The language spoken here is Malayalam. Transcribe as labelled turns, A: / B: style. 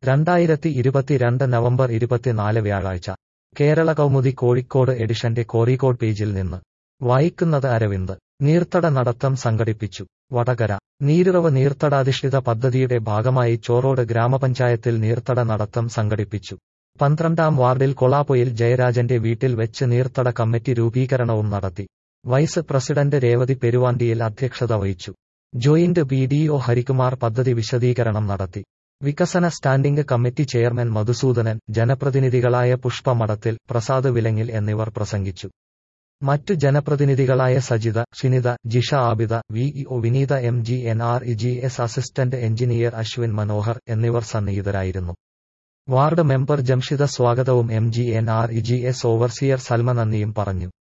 A: രണ്ടായിരത്തി ഇരുപത്തിരണ്ട് നവംബർ ഇരുപത്തിനാല് വ്യാഴാഴ്ച കേരള കൗമുദി കോഴിക്കോട് എഡിഷന്റെ കോറിക്കോട് പേജിൽ നിന്ന് വായിക്കുന്നത് അരവിന്ദ് നീർത്തട നടത്തം സംഘടിപ്പിച്ചു വടകര നീരുറവ് നീർത്തടാധിഷ്ഠിത പദ്ധതിയുടെ ഭാഗമായി ചോറോട് ഗ്രാമപഞ്ചായത്തിൽ നീർത്തട നടത്തം സംഘടിപ്പിച്ചു പന്ത്രണ്ടാം വാർഡിൽ കൊളാപ്പൊയിൽ ജയരാജന്റെ വീട്ടിൽ വെച്ച് നീർത്തട കമ്മിറ്റി രൂപീകരണവും നടത്തി വൈസ് പ്രസിഡന്റ് രേവതി പെരുവാണ്ടിയിൽ അധ്യക്ഷത വഹിച്ചു joint B D O Harikumar പദ്ധതി വിശദീകരണം നടത്തി വികസന സ്റ്റാൻഡിംഗ് കമ്മിറ്റി ചെയർമാൻ മധുസൂദനൻ ജനപ്രതിനിധികളായ പുഷ്പ മഠത്തിൽ പ്രസാദ് വിലങ്ങിൽ എന്നിവർ പ്രസംഗിച്ചു മറ്റു ജനപ്രതിനിധികളായ Sajitha Shinitha Jisha Abida V O Vineetha M G N R E G S assistant engineer Ashwin Manohar എന്നിവർ സന്നിഹിതരായിരുന്നു വാർഡ് മെമ്പർ ജംഷിദ സ്വാഗതവും M G N R E G S overseer Salma നന്ദിയും പറഞ്ഞു